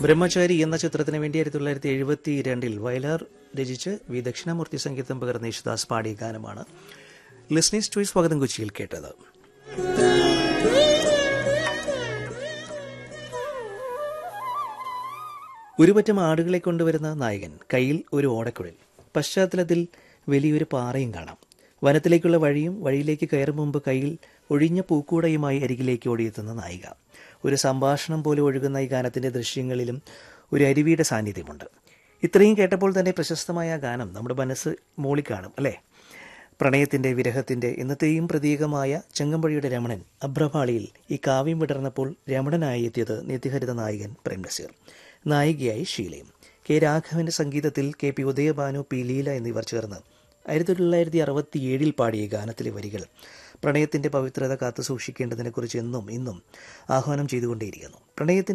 ബ്രഹ്മചാരി എന്ന ചിത്രത്തിന് വേണ്ടി ആയിരത്തി തൊള്ളായിരത്തി എഴുപത്തി രണ്ടിൽ വയലാർ രചിച്ച് വി ദക്ഷിണാമൂർത്തി സംഗീതം പകർന്ന യേശുദാസ് പാടിയ ഗാനമാണ് ലിസ്നീസ് ചോയ്സ് സ്വാഗതം കൊച്ചിയിൽ കേട്ടത് ഒരുപറ്റം ആടുകളെ കൊണ്ടുവരുന്ന നായകൻ കയ്യിൽ ഒരു ഓടക്കുഴൽ പശ്ചാത്തലത്തിൽ വലിയൊരു പാറയും കാണാം വനത്തിലേക്കുള്ള വഴിയും വഴിയിലേക്ക് കയറും മുമ്പ് കയ്യിൽ ഒഴിഞ്ഞ പൂക്കൂടയുമായി അരികിലേക്ക് ഓടിയെത്തുന്ന നായിക ഒരു സംഭാഷണം പോലെ ഒഴുകുന്ന ഈ ഗാനത്തിന്റെ ദൃശ്യങ്ങളിലും ഒരു അരുവിയുടെ സാന്നിധ്യമുണ്ട് ഇത്രയും കേട്ടപ്പോൾ തന്നെ പ്രശസ്തമായ ആ ഗാനം നമ്മുടെ മനസ്സ് മൂളിക്കാണും അല്ലേ പ്രണയത്തിന്റെ വിരഹത്തിന്റെ എന്നത്തെയും പ്രതീകമായ ചെങ്ങമ്പഴിയുടെ രമണൻ അഭ്രപാളിയിൽ ഈ കാവ്യം വിടർന്നപ്പോൾ രമണനായി എത്തിയത് നിത്യഹരിത നായകൻ പ്രേം നസീർ നായികയായി ഷീലയും കെ രാഘവന്റെ സംഗീതത്തിൽ K P Udayabhanu P Leela എന്നിവർ ചേർന്ന് ആയിരത്തി തൊള്ളായിരത്തി അറുപത്തിയേഴിൽ പാടിയ ഗാനത്തിലെ വരികൾ പ്രണയത്തിന്റെ പവിത്രത കാത്തു സൂക്ഷിക്കേണ്ടതിനെക്കുറിച്ച് എന്നും ഇന്നും ആഹ്വാനം ചെയ്തുകൊണ്ടേയിരിക്കുന്നു പ്രണയത്തിന്റെ